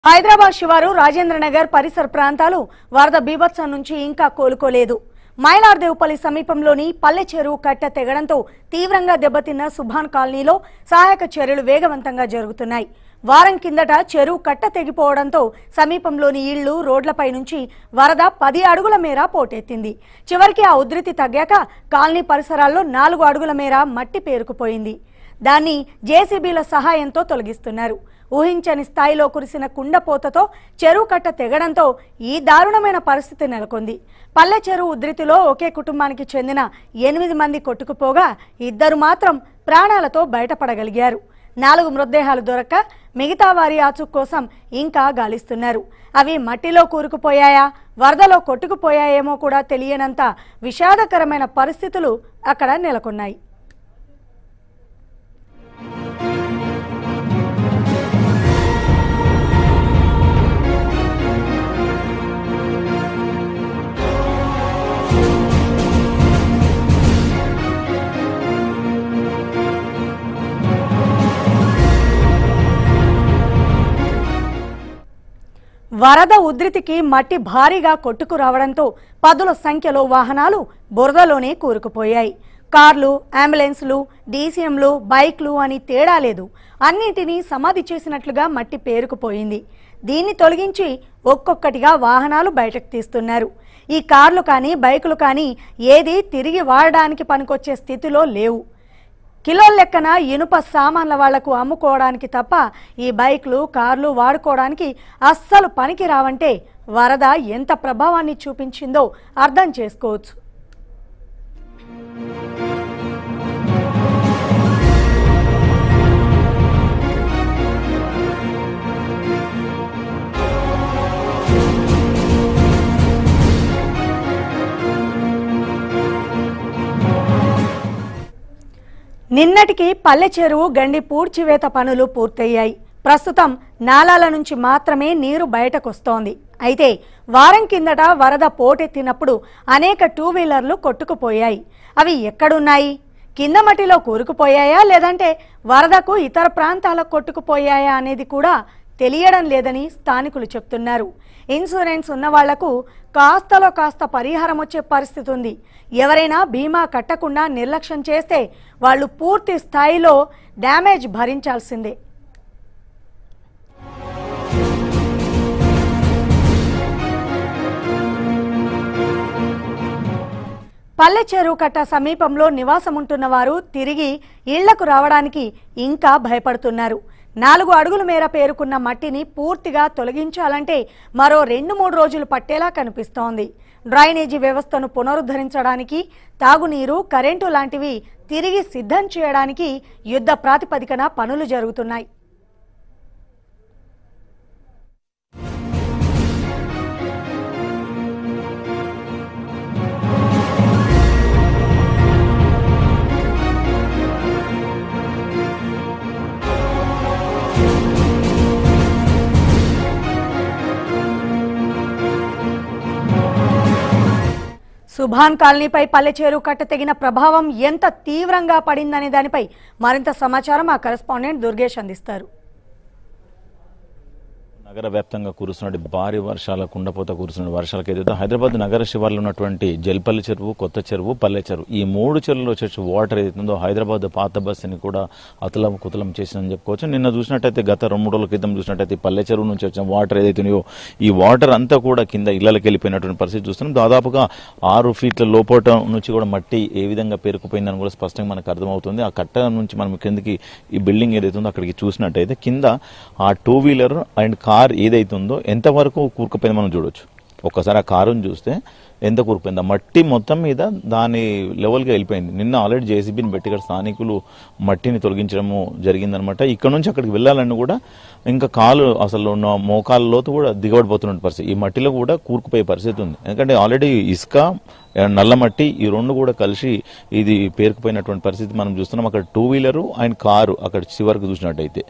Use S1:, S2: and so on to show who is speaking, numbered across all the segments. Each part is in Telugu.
S1: హైదరాబాద్ శివారు రాజేంద్రనగర్ పరిసర ప్రాంతాలు వరద బీభత్సం నుంచి ఇంకా కోలుకోలేదు మైలార్దేవుపల్లి సమీపంలోని పల్లె చెరువు కట్ట తెగడంతో తీవ్రంగా దెబ్బతిన్న సుభాన్ కాలనీలో సహాయక చర్యలు వేగవంతంగా జరుగుతున్నాయి వారం కిందట చెరువు కట్ట తెగిపోవడంతో సమీపంలోని ఇళ్లు రోడ్లపై నుంచి వరద పది అడుగుల మేర పోటెత్తింది చివరికి ఆ ఉధృతి తగ్గాక కాలనీ పరిసరాల్లో నాలుగు అడుగుల మేర మట్టి పేరుకుపోయింది దాన్ని జేసీబీల సహాయంతో తొలగిస్తున్నారు ఊహించని స్థాయిలో కురిసిన కుండపోతతో చెరువు కట్ట తెగడంతో ఈ దారుణమైన పరిస్థితి నెలకొంది పల్లె చెరువు ఉధృతిలో ఒకే కుటుంబానికి చెందిన ఎనిమిది మంది కొట్టుకుపోగా ఇద్దరు మాత్రం ప్రాణాలతో బయటపడగలిగారు నాలుగు మృతదేహాలు దొరక్క మిగతా వారి ఆచూక్ కోసం ఇంకా గాలిస్తున్నారు అవి మట్టిలో కూరుకుపోయాయా వరదలో కొట్టుకుపోయాయేమో కూడా తెలియనంత విషాదకరమైన పరిస్థితులు అక్కడ నెలకొన్నాయి వరద ఉధృతికి మట్టి భారీగా కొట్టుకు రావడంతో పదుల సంఖ్యలో వాహనాలు బురదలోనే కూరుకుపోయాయి కార్లు అంబులెన్స్లు డీసీఎంలు బైక్లు అని తేడా లేదు అన్నింటినీ సమాధి చేసినట్లుగా మట్టి పేరుకుపోయింది దీన్ని తొలగించి ఒక్కొక్కటిగా వాహనాలు బయటకు తీస్తున్నారు ఈ కార్లు కానీ బైకులు కానీ ఏది తిరిగి వాడడానికి పనికొచ్చే స్థితిలో లేవు కిలోల లెక్కన ఇనుప సామాన్ల వాళ్లకు అమ్ముకోవడానికి తప్ప ఈ బైక్లు కార్లు వాడుకోవడానికి అస్సలు పనికి రావంటే వరద ఎంత ప్రభావాన్ని చూపించిందో అర్థం చేసుకోవచ్చు నిన్నటికి పల్లె చెరువు గండి పూడ్చివేత పనులు పూర్తయ్యాయి ప్రస్తుతం నాలాల నుంచి మాత్రమే నీరు బయటకొస్తోంది అయితే వారం కిందట వరద పోటెత్తినప్పుడు అనేక టూ వీలర్లు కొట్టుకుపోయాయి అవి ఎక్కడున్నాయి కింద మట్టిలో కూరుకుపోయాయా లేదంటే వరదకు ఇతర ప్రాంతాలకు కొట్టుకుపోయాయా అనేది కూడా తెలియడం లేదని స్థానికులు చెప్తున్నారు ఇన్సూరెన్స్ ఉన్న వాళ్లకు కాస్తలో కాస్త పరిహారం వచ్చే పరిస్థితి ఉంది ఎవరైనా బీమా కట్టకుండా నిర్లక్ష్యం చేస్తే వాళ్ళు పూర్తి స్థాయిలో డ్యామేజ్ భరించాల్సిందే పల్లె చెరువు కట్ట సమీపంలో నివాసం ఉంటున్న వారు తిరిగి ఇళ్లకు రావడానికి ఇంకా భయపడుతున్నారు నాలుగు అడుగుల మేర పేరుకున్న మట్టిని పూర్తిగా తొలగించాలంటే మరో రెండు మూడు రోజులు పట్టేలా కనిపిస్తోంది డ్రైనేజీ వ్యవస్థను పునరుద్ధరించడానికి తాగునీరు కరెంటు లాంటివి తిరిగి సిద్ధం చేయడానికి యుద్ధ ప్రాతిపదికన పనులు జరుగుతున్నాయి సుభాన్ కాలనీపై పల్లె చెరువు కట్ట తెగిన ప్రభావం ఎంత తీవ్రంగా పడిందనే దానిపై మరింత సమాచారం మా కరెస్పాండెంట్ దుర్గేష్ అందిస్తారు
S2: నగర వ్యాప్తంగా కురుస్తున్న భారీ వర్షాల కుండపోత కురుస్తున్న వర్షాలకు ఏదైతే హైదరాబాద్ నగర శివార్లో ఉన్నటువంటి జల్పల్లి చెరువు కొత్త చెరువు పల్లె చెరువు ఈ మూడు చెరువులో వచ్చే వాటర్ ఏదైతుందో హైదరాబాద్ పాత బస్సుని కూడా అతులం కుతలం చేసిందని చెప్పుకోవచ్చు నిన్న చూసినట్టయితే గత రెండు మూడు రోజుల క్రితం చూసినట్టయితే ఈ పల్లె చెరువు నుంచి వచ్చిన వాటర్ ఏదైతున్నాయో ఈ వాటర్ అంతా కూడా కింద ఇళ్లకి వెళ్ళిపోయినటువంటి పరిస్థితి చూస్తున్నాం దాదాపుగా ఆరు ఫీట్ల లోపట నుంచి కూడా మట్టి ఏ విధంగా పేరుకుపోయిందని కూడా స్పష్టంగా మనకు అర్థమవుతుంది ఆ కట్ట నుంచి మనం కిందకి ఈ బిల్డింగ్ ఏదైతే ఉందో అక్కడికి చూసినట్టయితే కింద ఆ టూ వీలర్ అండ్ కార్ ఏదైతే ఉందో ఎంతవరకు కూరుకుపోయిందో మనం చూడొచ్చు ఒక్కసారి ఆ కారుని చూస్తే ఎంత కూరుకుపోయింది ఆ మట్టి మొత్తం మీద దాని లెవెల్గా వెళ్ళిపోయింది నిన్న ఆల్రెడీ జేసీబీని పెట్టి ఇక్కడ స్థానికులు మట్టిని తొలగించడము జరిగిందనమాట ఇక్కడ నుంచి అక్కడికి వెళ్ళాలని కూడా ఇంకా కాలు అసలు ఉన్న మోకాల లోతు కూడా దిగబడిపోతున్న పరిస్థితి ఈ మట్టిలో కూడా కూరుకుపోయే పరిస్థితి ఉంది ఎందుకంటే ఆల్రెడీ ఇసుక నల్ల మట్టి ఈ రెండు కూడా కలిసి ఇది పేరుకుపోయినటువంటి పరిస్థితి మనం చూస్తున్నాం అక్కడ టూ వీలరు అండ్ కారు అక్కడ చివరికి చూసినట్టయితే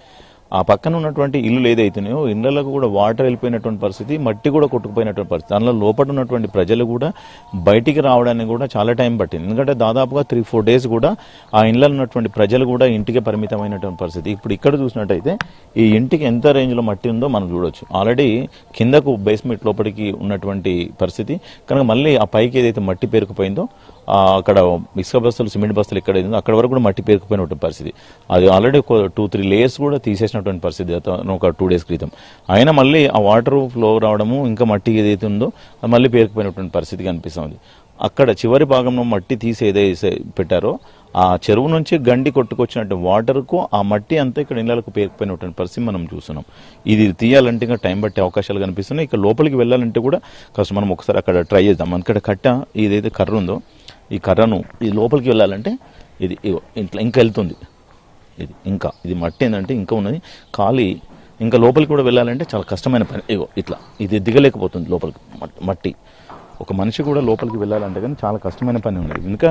S2: ఆ పక్కన ఉన్నటువంటి ఇల్లు ఏదైతున్నాయో ఇళ్లకు కూడా వాటర్ వెళ్ళిపోయినటువంటి పరిస్థితి మట్టి కూడా కొట్టుకుపోయినటువంటి పరిస్థితి దానిలో లోపల ఉన్నటువంటి ప్రజలు కూడా బయటికి రావడానికి కూడా చాలా టైం పట్టింది ఎందుకంటే దాదాపుగా త్రీ ఫోర్ డేస్ కూడా ఆ ఇళ్లలో ఉన్నటువంటి ప్రజలు కూడా ఇంటికి పరిమితమైనటువంటి పరిస్థితి ఇప్పుడు ఇక్కడ చూసినట్టయితే ఈ ఇంటికి ఎంత రేంజ్లో మట్టి ఉందో మనం చూడొచ్చు ఆల్రెడీ కిందకు బేస్మెంట్ లోపలికి ఉన్నటువంటి పరిస్థితి కనుక మళ్ళీ ఆ పైకి ఏదైతే మట్టి పేరుకుపోయిందో ఆ అక్కడ ఇసుక బస్తలు సిమెంట్ బస్తలు ఎక్కడ ఉందో అక్కడ వరకు కూడా మట్టి పేరుకుపోయినటువంటి పరిస్థితి అది ఆల్రెడీ ఒక టూ త్రీ లేయర్స్ కూడా తీసేసినటువంటి పరిస్థితి గత ఒక టూ డేస్ క్రితం అయినా మళ్ళీ ఆ వాటర్ ఫ్లో రావడము ఇంకా మట్టి ఏదైతే ఉందో అది మళ్ళీ పేరుకుపోయినటువంటి పరిస్థితి కనిపిస్తుంది అక్కడ చివరి భాగంలో మట్టి తీసి ఏదైతే పెట్టారో ఆ చెరువు నుంచి గండి కొట్టుకొచ్చినట్టు వాటర్కు ఆ మట్టి అంతా ఇక్కడ ఇళ్లకు పేరుకుపోయినటువంటి పరిస్థితి మనం చూస్తున్నాం ఇది తీయాలంటే ఇంకా టైం పట్టే అవకాశాలు కనిపిస్తున్నాయి ఇక లోపలికి వెళ్ళాలంటే కూడా కాస్త మనం ఒకసారి అక్కడ ట్రై చేద్దాం అక్కడ కట్ట ఏదైతే కర్ర ఉందో ఈ కర్రను ఈ లోపలికి వెళ్ళాలంటే ఇది ఇగో ఇంట్లో ఇంకా వెళ్తుంది ఇది ఇంకా ఇది మట్టి ఏంటంటే ఇంకా ఉన్నది ఖాళీ ఇంకా లోపలికి కూడా వెళ్ళాలంటే చాలా కష్టమైన పని ఇగో ఇట్లా ఇది దిగలేకపోతుంది లోపలికి మట్- మట్టి ఒక మనిషి కూడా లోపలికి వెళ్ళాలంటే కానీ చాలా కష్టమైన పని ఉన్నది ఇంకా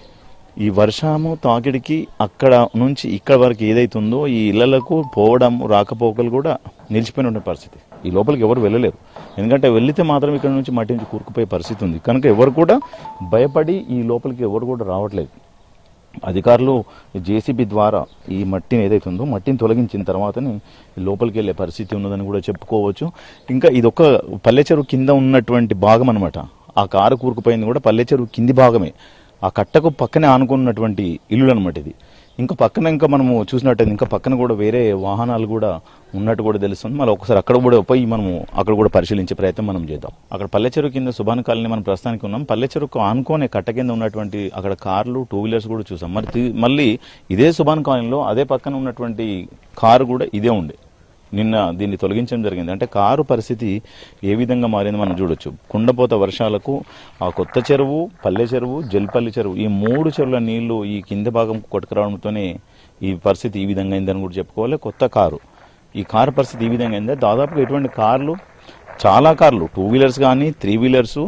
S2: ఈ వర్షము తాకిడికి అక్కడ నుంచి ఇక్కడ వరకు ఏదైతుందో ఈ ఇళ్లకు పోవడం రాకపోకలు కూడా నిలిచిపోయిన పరిస్థితి ఈ లోపలికి ఎవరు వెళ్ళలేరు ఎందుకంటే వెళ్తే మాత్రం ఇక్కడ నుంచి మట్టి నుంచి కూరుకుపోయే పరిస్థితి ఉంది కనుక ఎవరు కూడా భయపడి ఈ లోపలికి ఎవరు కూడా రావట్లేదు అధికారులు జేసీబీ ద్వారా ఈ మట్టిని ఏదైతే ఉందో మట్టిని తొలగించిన తర్వాతనే ఈ లోపలికి వెళ్ళే పరిస్థితి ఉన్నదని కూడా చెప్పుకోవచ్చు ఇంకా ఇది ఒక పల్లె చెరువు కింద ఉన్నటువంటి భాగం అనమాట ఆ కారు కూరుకుపోయింది కూడా పల్లె చెరువు కింది భాగమే ఆ కట్టకు పక్కనే ఆనుకున్నటువంటి ఇల్లు అనమాట ఇది ఇంకా పక్కన ఇంకా మనము చూసినట్టయితే ఇంకా పక్కన కూడా వేరే వాహనాలు కూడా ఉన్నట్టు కూడా తెలుస్తుంది మళ్ళీ ఒకసారి అక్కడ కూడా పోయి మనము అక్కడ కూడా పరిశీలించే ప్రయత్నం మనం చేద్దాం అక్కడ పల్లె చెరువు కింద సుభాన్ కాలనీ మనం ప్రస్తుతానికి ఉన్నాం పల్లె చెరువుకు ఆనుకోనే కట్ట కింద ఉన్నటువంటి అక్కడ కార్లు టూ వీలర్స్ కూడా చూసాం మరి తి- మళ్ళీ ఇదే సుభాన్ కాలనీలో అదే పక్కన ఉన్నటువంటి కారు కూడా ఇదే ఉండే నిన్న దీన్ని తొలగించడం జరిగింది అంటే కారు పరిస్థితి ఏ విధంగా మారింది మనం చూడొచ్చు కుండపోత వర్షాలకు ఆ కొత్త చెరువు పల్లె చెరువు జల్పల్లి చెరువు ఈ మూడు చెరువుల నీళ్లు ఈ కింద భాగం కొట్టుకురావడంతోనే ఈ పరిస్థితి ఈ విధంగా అయిందని కూడా చెప్పుకోవాలి కొత్త కారు ఈ కారు పరిస్థితి ఈ విధంగా అయింది దాదాపుగా ఎటువంటి కార్లు చాలా కార్లు టూ వీలర్స్ కానీ త్రీ వీలర్స్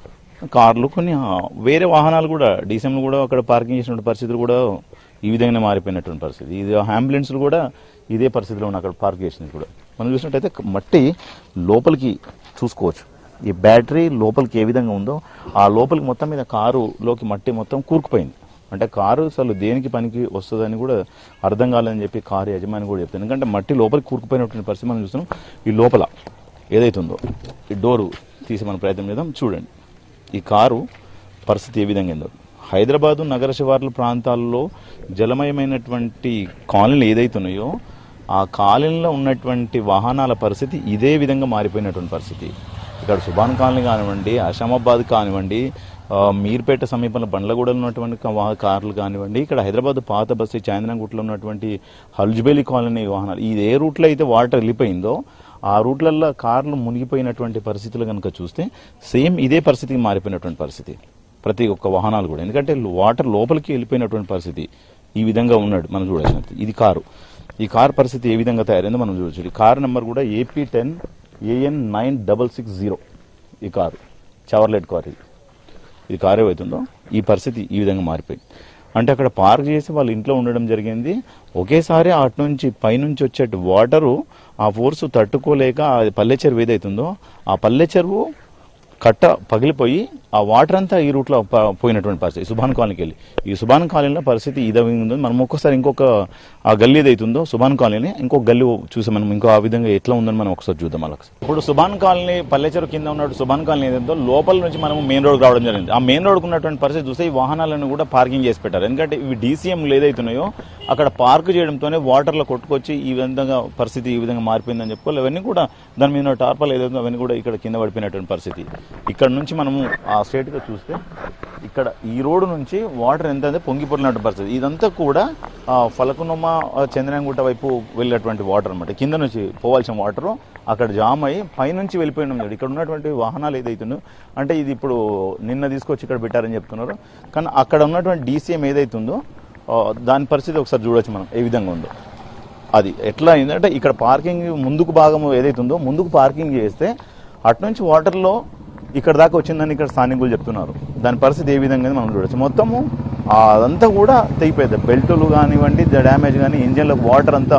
S2: కార్లు కొన్ని ఆ, వేరే వాహనాలు కూడా డీసెంలు కూడా అక్కడ పార్కింగ్ చేసినటువంటి పరిస్థితులు కూడా ఈ విధంగానే మారిపోయినటువంటి పరిస్థితి ఇది అంబులెన్స్లు కూడా ఇదే పరిస్థితిలో ఉన్న అక్కడ పార్క్ చేసినది కూడా మనం చూసినట్టయితే మట్టి లోపలికి చూసుకోవచ్చు ఈ బ్యాటరీ లోపలికి ఏ విధంగా ఉందో ఆ లోపలికి మొత్తం మీద కారులోకి మట్టి మొత్తం కూరుకుపోయింది అంటే కారు అసలు దేనికి పనికి వస్తుందని కూడా అర్థం కాలేదని చెప్పి కారు యజమాని కూడా చెప్తాను ఎందుకంటే మట్టి లోపలికి కూరుకుపోయినటువంటి పరిస్థితి మనం చూస్తున్నాం ఈ లోపల ఏదైతుందో ఈ డోరు తీసి మన ప్రయత్నం చేద్దాం చూడండి ఈ కారు పరిస్థితి ఏ విధంగా ఉందో హైదరాబాదు నగర శివార్ల ప్రాంతాల్లో జలమయమైనటువంటి కాలనీలు ఏదైతున్నాయో ఆ కాలనీలో ఉన్నటువంటి వాహనాల పరిస్థితి ఇదే విధంగా మారిపోయినటువంటి పరిస్థితి ఇక్కడ సుభాన్ కాలనీ కానివ్వండి అషామాబాద్ కానివ్వండి ఆ, మీర్పేట సమీపంలో బండ్లగూడలో ఉన్నటువంటి కా- వా- కార్లు కానివ్వండి ఇక్కడ హైదరాబాద్ పాత బస్సు చాందనగుట్టలో ఉన్నటువంటి హల్జుబేలి కాలనీ వాహనాలు ఇది ఏ రూట్లో అయితే వాటర్ వెళ్ళిపోయిందో ఆ రూట్లలో కార్లు మునిగిపోయినటువంటి పరిస్థితులు కనుక చూస్తే సేమ్ ఇదే పరిస్థితికి మారిపోయినటువంటి పరిస్థితి ప్రతి ఒక్క వాహనాలు కూడా ఎందుకంటే వాటర్ లోపలికి వెళ్ళిపోయినటువంటి పరిస్థితి ఈ విధంగా ఉన్నాడు మనం చూడాల్సినది ఇది కారు ఈ కార్ పరిస్థితి ఏ విధంగా తయారైందో మనం చూడొచ్చు ఈ కార్ నెంబర్ కూడా AP ten AN nine double six zero ఈ కారు చవర్లెట్ కార్ ఇది ఇది కారు ఏవైతుందో ఈ పరిస్థితి ఈ విధంగా మారిపోయింది అంటే అక్కడ పార్క్ చేసి వాళ్ళ ఇంట్లో ఉండడం జరిగింది ఒకేసారి అటు నుంచి పైనుంచి వచ్చే వాటరు ఆ ఫోర్స్ తట్టుకోలేక ఆ పల్లె చెరువు ఏదైతుందో ఆ పల్లె చెరువు కట్ట పగిలిపోయి ఆ వాటర్ అంతా ఈ రూట్లో ప- పోయినటువంటి పరిస్థితి సుభాన్ కాలనీకి వెళ్ళి ఈ సుభాన్ కాలనీలో పరిస్థితి ఇదే ఉంది మనం ఒక్కసారి ఇంకొక ఆ గల్లీ ఏదైతుందో సుభాన్ కాలనీ ఇంకొక గల్లీ చూసి మనం ఇంకో ఆ విధంగా ఎట్లా ఉందని మనం ఒకసారి చూద్దాం అలా ఇప్పుడు సుభాన్ కాలనీ పల్లెచెరు కింద ఉన్నట్టు సుభాన్ కాలనీ ఏదైతుందో లోపల నుంచి మనం మెయిన్ రోడ్ రావడం జరిగింది ఆ మెయిన్ రోడ్ ఉన్నటువంటి పరిస్థితి చూస్తే ఈ వాహనాలను కూడా పార్కింగ్ చేసి పెట్టారు ఎందుకంటే ఇవి డీసీఎంలు ఏదైతున్నాయో అక్కడ పార్క్ చేయడంతోనే వాటర్లో కొట్టుకొచ్చి ఈ విధంగా పరిస్థితి ఈ విధంగా మారిపోయిందని చెప్పుకోవాలి అవన్నీ కూడా దాని మీద ఉన్న టార్పాలు ఏదైతే అవన్నీ కూడా ఇక్కడ కింద పడిపోయినటువంటి పరిస్థితి ఇక్కడ నుంచి మనము ఆ స్ట్రేట్ గా చూస్తే ఇక్కడ ఈ రోడ్డు నుంచి వాటర్ ఎంత అంటే పొంగిపోయినటువంటి పరిస్థితి ఇదంతా కూడా ఆ, ఫలకునమ్మ ఆ, చంద్రనగుట్ట వైపు వెళ్ళేటువంటి వాటర్ అన్నమాట కింద నుంచి పోవాల్సిన వాటర్ అక్కడ జామ్ అయ్యి పైనుంచి వెళ్ళిపోయినాం చూడు. ఇక్కడ ఉన్నటువంటి వాహనాలు ఏదైతుందో అంటే ఇది ఇప్పుడు నిన్న తీసుకొచ్చి ఇక్కడ పెట్టారని చెప్తున్నారు కానీ అక్కడ ఉన్నటువంటి డీసీఎం ఏదైతుందో ఆ, దాని పరిస్థితి ఒకసారి చూడొచ్చు మనం ఏ విధంగా ఉందో అది ఎట్లా అయిందంటే ఇక్కడ పార్కింగ్ ముందుకు భాగం ఏదైతే ఉందో ముందుకు పార్కింగ్ చేస్తే అటు నుంచి వాటర్లో ఇక్కడ దాకా వచ్చిందని ఇక్కడ స్థానికులు చెప్తున్నారు దాని పరిస్థితి ఏ విధంగా ఉంది మనం చూడొచ్చు మొత్తము ఆ అదంతా కూడా తెగిపోయింది బెల్టులు కానివ్వండి డ్యామేజ్ కానీ ఇంజన్లకు వాటర్ అంతా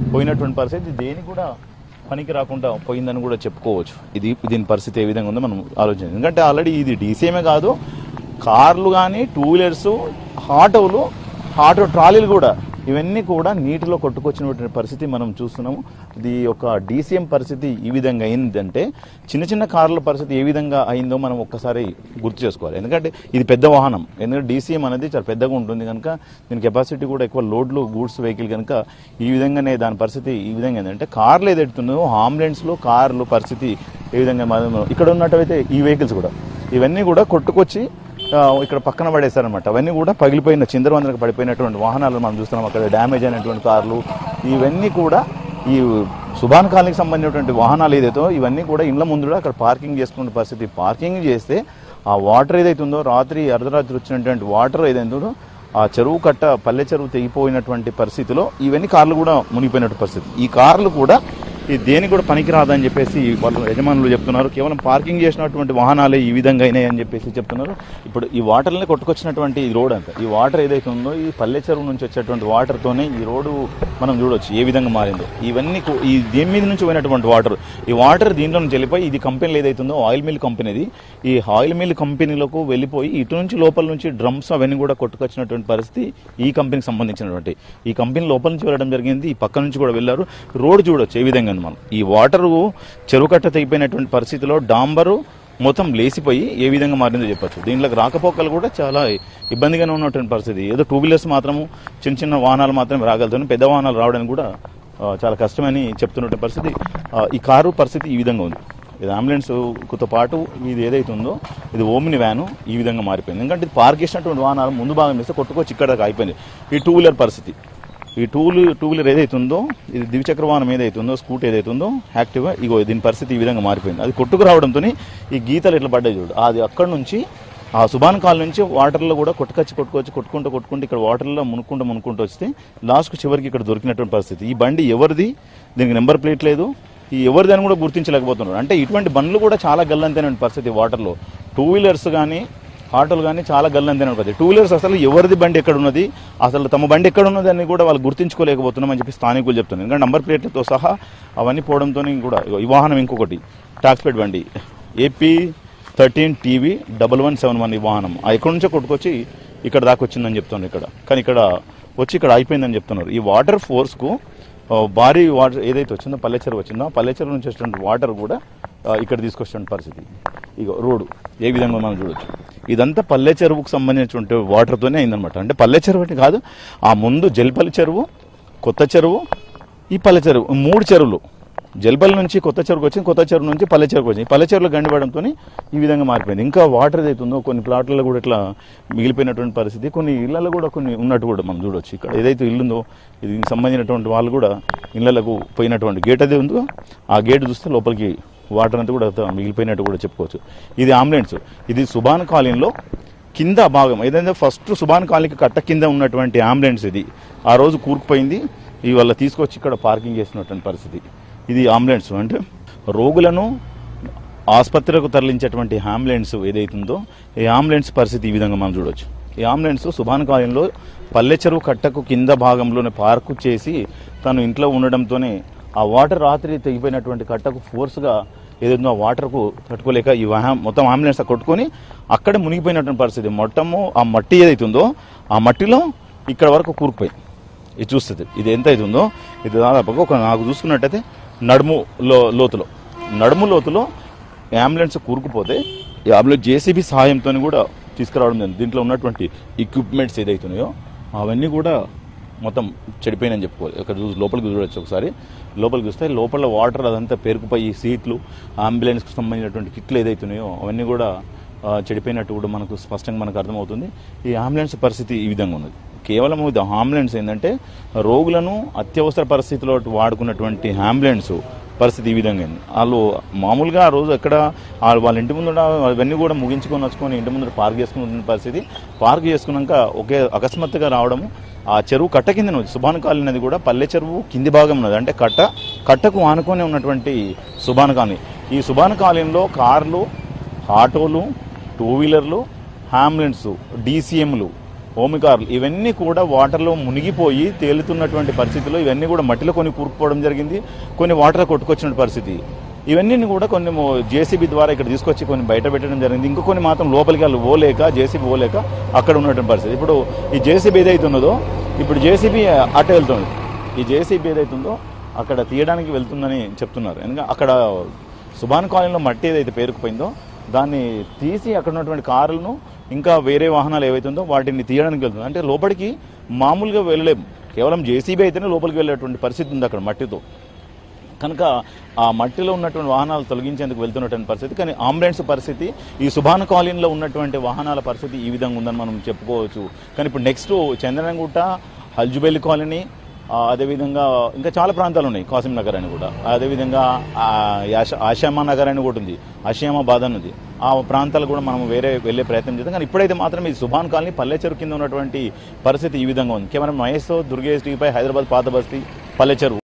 S2: పోయినటువంటి పరిస్థితి దేని కూడా పనికి రాకుండా పోయిందని కూడా చెప్పుకోవచ్చు ఇది దీని పరిస్థితి ఏ విధంగా ఉందో మనం ఆలోచించాలి ఎందుకంటే ఆల్రెడీ ఇది డీసీఎమే కాదు కార్లు కానీ టూ వీలర్స్ ఆటోలు ఆటో ట్రాలీలు కూడా ఇవన్నీ కూడా నీటిలో కొట్టుకొచ్చినటువంటి పరిస్థితి మనం చూస్తున్నాము ఇది ఒక డీసీఎం పరిస్థితి ఈ విధంగా అయిందంటే చిన్న చిన్న కార్ల పరిస్థితి ఏ విధంగా అయిందో మనం ఒక్కసారి గుర్తు చేసుకోవాలి ఎందుకంటే ఇది పెద్ద వాహనం ఎందుకంటే డీసీఎం అనేది చాలా పెద్దగా ఉంటుంది కనుక దీని కెపాసిటీ కూడా ఎక్కువ లోడ్లు గూడ్స్ వెహికల్ కనుక ఈ విధంగానే దాని పరిస్థితి ఈ విధంగా ఏంటంటే కార్లు ఏదైతుందో అంబులెన్స్లో కార్లు పరిస్థితి ఏ విధంగా మనం ఇక్కడ ఉన్నట్టయితే ఈ వెహికల్స్ కూడా ఇవన్నీ కూడా కొట్టుకొచ్చి ఆ, ఇక్కడ పక్కన పడేశారనమాట అవన్నీ కూడా పగిలిపోయిన చిందరవందరకు పడిపోయినటువంటి వాహనాలు మనం చూస్తున్నాం అక్కడ డ్యామేజ్ అయినటువంటి కార్లు ఇవన్నీ కూడా ఈ సుభాన్ కాలనీకి సంబంధించినటువంటి వాహనాలు ఏదైతే ఇవన్నీ కూడా ఇండ్ల ముందు కూడా అక్కడ పార్కింగ్ చేసుకునే పరిస్థితి పార్కింగ్ చేస్తే ఆ వాటర్ ఏదైతే ఉందో రాత్రి అర్ధరాత్రి వచ్చినటువంటి వాటర్ ఏదైతే ఉందో ఆ చెరువు కట్ట పల్లె చెరువు తెగిపోయినటువంటి పరిస్థితిలో ఇవన్నీ కార్లు కూడా మునిగిపోయినటువంటి పరిస్థితి ఈ కార్లు కూడా ఈ దేనికి కూడా పనికిరాదని చెప్పేసి వాళ్ళ యజమానులు చెప్తున్నారు కేవలం పార్కింగ్ చేసినటువంటి వాహనాలే ఈ విధంగా అయినాయి అని చెప్పేసి చెప్తున్నారు ఇప్పుడు ఈ వాటర్ని కొట్టుకొచ్చినటువంటి ఈ రోడ్ అంతా ఈ వాటర్ ఏదైతే ఉందో ఈ పల్లె చెరువు నుంచి వచ్చేటువంటి వాటర్తోనే ఈ రోడ్డు మనం చూడొచ్చు ఏ విధంగా మారిందో ఇవన్నీ కు- ఈ దీని మీద నుంచి పోయినటువంటి వాటర్ ఈ వాటర్ దీంట్లో నుంచి వెళ్ళిపోయి ఇది కంపెనీలు ఏదైతే ఉందో ఆయిల్ మిల్ కంపెనీది ఈ ఆయిల్ మిల్ కంపెనీలకు వెళ్ళిపోయి ఇటు నుంచి లోపల నుంచి డ్రమ్స్ అవన్నీ కూడా కొట్టుకొచ్చినటువంటి పరిస్థితి ఈ కంపెనీకి సంబంధించినటువంటి ఈ కంపెనీ లోపల నుంచి వెళ్ళడం జరిగింది ఈ పక్క నుంచి కూడా వెళ్ళారు రోడ్ చూడొచ్చు ఏ విధంగా ఉంది మనం ఈ వాటర్ చెరువు కట్ట తెగిపోయినటువంటి పరిస్థితిలో డాంబరు మొత్తం లేసిపోయి ఏ విధంగా మారిందో చెప్పొచ్చు దీంట్లోకి రాకపోకలు కూడా చాలా ఇబ్బందిగానే ఉన్నటువంటి పరిస్థితి ఏదో టూ వీలర్స్ మాత్రము చిన్న చిన్న వాహనాలు మాత్రమే రాగలుగుతాయి పెద్ద వాహనాలు రావడానికి కూడా ఆ, చాలా కష్టమని చెప్తున్నటువంటి పరిస్థితి ఆ, ఈ కారు పరిస్థితి ఈ విధంగా ఉంది ఇది అంబులెన్స్ తో పాటు ఇది ఏదైతే ఉందో ఇది ఓమిని వ్యాను ఈ విధంగా మారిపోయింది ఎందుకంటే ఇది పార్క్ చేసినటువంటి వాహనాలు ముందు భాగం వేస్తే కొట్టుకొచ్చి ఇక్కడ దాకా అయిపోయింది ఈ టూ వీలర్ పరిస్థితి ఈ టూ టూ వీలర్ ఏదైతే ఉందో ఇది ద్విచక్ర వాహనం ఏదైతే ఉందో స్కూటీ ఏదైతే ఉందో యాక్టివ్గా ఇగో దీని పరిస్థితి ఈ విధంగా మారిపోయింది అది కొట్టుకు రావడంతో ఈ గీతలు ఇట్లా పడ్డాయి చూడు అది అక్కడ నుంచి ఆ సుబాన్ కాల్ నుంచి వాటర్లో కూడా కొట్టుకొచ్చి కొట్టుకొచ్చి కొట్టుకుంటూ కొట్టుకుంటూ ఇక్కడ వాటర్లో మునుక్కుంటూ మునుక్కుంటూ వస్తే లాస్ట్కు చివరికి ఇక్కడ దొరికినటువంటి పరిస్థితి ఈ బండి ఎవరిది దీనికి నెంబర్ ప్లేట్ లేదు ఈ ఎవరిదని కూడా గుర్తించలేకపోతున్నారు అంటే ఇటువంటి బండ్లు కూడా చాలా గల్లంతైన పరిస్థితి వాటర్లో టూ వీలర్స్ కానీ ఆటోలు కానీ చాలా గల్లంతైన పరిస్థితి టూ వీలర్స్ అసలు ఎవరిది బండి ఎక్కడ ఉన్నది అసలు తమ బండి ఎక్కడ ఉన్నది అని కూడా వాళ్ళు గుర్తించుకోలేకపోతున్నాం అని చెప్పి స్థానికులు చెప్తున్నారు ఎందుకంటే నంబర్ ప్లేట్లతో సహా అవన్నీ పోవడంతో కూడా ఇగో ఈ వాహనం ఇంకొకటి టాక్స్ ప్లేట్ బండి AP thirteen TV double one seven one ఈ వాహనం ఆ ఎక్కడి నుంచో కొట్టుకొచ్చి ఇక్కడ దాకా వచ్చిందని చెప్తున్నారు ఇక్కడ కానీ ఇక్కడ వచ్చి ఇక్కడ అయిపోయిందని చెప్తున్నారు ఈ వాటర్ ఫోర్స్కు ఆ, భారీ వాటర్ ఏదైతే వచ్చిందో పల్లెచెరు వచ్చిందో ఆ పల్లెచెరు నుంచి వచ్చినటువంటి వాటర్ కూడా ఆ, ఇక్కడ తీసుకొచ్చిన పరిస్థితి ఇక రోడ్డు ఏ విధంగా మనం చూడొచ్చు ఇదంతా పల్లె చెరువుకు సంబంధించినటువంటి వాటర్తోనే అయిందనమాట అంటే పల్లె చెరువు అంటే కాదు ఆ ముందు జల్పల్లి చెరువు కొత్త చెరువు ఈ పల్లె చెరువు ఈ మూడు చెరువులు జల్పల్లి నుంచి కొత్త చెరువుకి వచ్చింది కొత్త చెరువు నుంచి పల్లె చెరువుకి వచ్చింది ఈ పల్లె చెరువులో గండిపడంతో ఈ విధంగా మారిపోయింది ఇంకా వాటర్ ఏదైతుందో కొన్ని ప్లాట్లలో కూడా ఇట్లా మిగిలిపోయినటువంటి పరిస్థితి కొన్ని ఇళ్లలో కూడా కొన్ని ఉన్నట్టు కూడా మనం చూడొచ్చు ఇక్కడ ఏదైతే ఇల్లు ఉందో దీనికి సంబంధించినటువంటి వాళ్ళు కూడా ఇళ్లకు పోయినటువంటి గేట్ అదే ఉందో ఆ గేట్ చూస్తే లోపలికి వాటర్ అంతా కూడా అంతా మిగిలిపోయినట్టు కూడా చెప్పుకోవచ్చు ఇది అంబులెన్స్ ఇది సుబాన్ కాలనీలో కింద భాగం ఏదైతే ఫస్ట్ సుబాన్ కాలనీకి కట్ట కింద ఉన్నటువంటి అంబులెన్స్ ఇది ఆ రోజు కూరుకుపోయింది ఇవాళ తీసుకొచ్చి ఇక్కడ పార్కింగ్ చేసినటువంటి పరిస్థితి ఇది అంబులెన్స్ అంటే రోగులను ఆసుపత్రికి తరలించేటువంటి అంబులెన్స్ ఏదైతుందో ఈ అంబులెన్స్ పరిస్థితి ఈ విధంగా మనం చూడొచ్చు ఈ అంబులెన్స్ సుభాన్ కాలనీలో పల్లె చెరువు కట్టకు కింద భాగంలోనే పార్కు చేసి తను ఇంట్లో ఉండడంతోనే ఆ వాటర్ రాత్రి తెగిపోయినటువంటి కట్టకు ఫోర్స్గా ఏదైతుందో ఆ వాటర్కు తట్టుకోలేక ఈ వాహనం మొత్తం అంబులెన్స్ కొట్టుకొని అక్కడే మునిగిపోయినటువంటి పరిస్థితి మొత్తము ఆ మట్టి ఏదైతుందో ఆ మట్టిలో ఇక్కడ వరకు కూరుకుపోయింది ఇది చూస్తుంది ఇది ఎంత అవుతుందో ఇది దాదాపుగా ఒక నాకు చూసుకున్నట్టయితే నడుము లో లోతులో నడుము లోతులో అంబులెన్స్ కూరుకుపోతే ఈ అంబులెన్స్ జేసీబీ సహాయంతో కూడా తీసుకురావడం జరిగింది దీంట్లో ఉన్నటువంటి ఎక్విప్మెంట్స్ ఏదైతున్నాయో అవన్నీ కూడా మొత్తం చెడిపోయినని చెప్పుకోవాలి ఇక్కడ చూసి లోపలికి చూడొచ్చు ఒకసారి లోపలికి చూస్తే లోపల వాటర్ అదంతా పేరుకుపోయి సీట్లు అంబులెన్స్కి సంబంధించినటువంటి కిట్లు ఏదైతున్నాయో అవన్నీ కూడా ఆ, చెడిపోయినట్టు కూడా మనకు స్పష్టంగా మనకు అర్థమవుతుంది ఈ అంబులెన్స్ పరిస్థితి ఈ విధంగా ఉన్నది కేవలం ఇది అంబులెన్స్ ఏంటంటే రోగులను అత్యవసర పరిస్థితిలో వాడుకున్నటువంటి అంబులెన్స్ పరిస్థితి ఈ విధంగా ఉంది వాళ్ళు మామూలుగా ఆ రోజు ఎక్కడ ఆ- వాళ్ళ ఇంటి ముందు అవన్నీ కూడా ముగించుకొని వచ్చుకొని ఇంటి ముందు పార్క్ చేసుకున్న పరిస్థితి పార్క్ చేసుకున్నాక ఒకే అకస్మాత్తుగా రావడము ఆ చెరువు కట్ట కింద ఉన్నది సుబాన్ కాలనీ అనేది కూడా పల్లె చెరువు కింది భాగం ఉన్నది అంటే కట్ట కట్టకు ఆనుకొని ఉన్నటువంటి సుబాన్ కాలనీ ఈ సుబాన్ కాలనీలో కార్లు ఆటోలు టూ వీలర్లు అంబులెన్స్ డీసీఎంలు ఓమికార్లు ఇవన్నీ కూడా వాటర్లో మునిగిపోయి తేలుతున్నటువంటి పరిస్థితిలో ఇవన్నీ కూడా మట్టిలో కొన్ని కూరుకుపోవడం జరిగింది కొన్ని వాటర్ కొట్టుకొచ్చిన పరిస్థితి ఇవన్నీ కూడా కొన్ని జేసీబీ ద్వారా ఇక్కడ తీసుకొచ్చి కొన్ని బయట పెట్టడం జరిగింది ఇంకో కొన్ని మాత్రం లోపలికి వాళ్ళు పోలేక జేసీబీ పోలేక అక్కడ ఉన్నటువంటి పరిస్థితి ఇప్పుడు ఈ జేసీబీ ఏదైతే ఉన్నదో ఇప్పుడు జేసీబీ అటు వెళ్తుంది ఈ జేసీబీ ఏదైతుందో అక్కడ తీయడానికి వెళ్తుందని చెప్తున్నారు ఎందుకంటే అక్కడ సుభాన్ కాలనీలో మట్టి ఏదైతే పేరుకుపోయిందో దాన్ని తీసి అక్కడ ఉన్నటువంటి కార్లను ఇంకా వేరే వాహనాలు ఏవైతుందో వాటిని తీయడానికి వెళ్తుంది అంటే లోపలికి మామూలుగా వెళ్ళలేము కేవలం జేసీబీ అయితేనే లోపలికి వెళ్ళేటువంటి పరిస్థితి ఉంది అక్కడ మట్టితో కనుక ఆ మట్టిలో ఉన్నటువంటి వాహనాలు తొలగించేందుకు వెళ్తున్నటువంటి పరిస్థితి కానీ అంబులెన్స్ పరిస్థితి ఈ సుభాన్ కాలనీలో ఉన్నటువంటి వాహనాల పరిస్థితి ఈ విధంగా ఉందని మనం చెప్పుకోవచ్చు కానీ ఇప్పుడు నెక్స్ట్ చంద్రనగుట్ట హల్జుబెల్లి కాలనీ ఆ, అదేవిధంగా ఇంకా చాలా ప్రాంతాలు ఉన్నాయి కాసిం నగర్ అని కూడా అదేవిధంగా ఆ, యాష- ఆశామా నగర్ అని కూడా ఉంది ఆశామాబాద్ అని ఉంది ఆ ప్రాంతాలు కూడా మనం వేరే వెళ్ళే ప్రయత్నం చేద్దాం కానీ ఇప్పుడైతే మాత్రం ఈ సుభాన్ కాలనీ పల్లెచెరు కింద ఉన్నటువంటి పరిస్థితి ఈ విధంగా ఉంది కెమెరా మహేష్తో దుర్గేష్ టీవీపై హైదరాబాద్ పాత బస్తీ పల్లెచెరు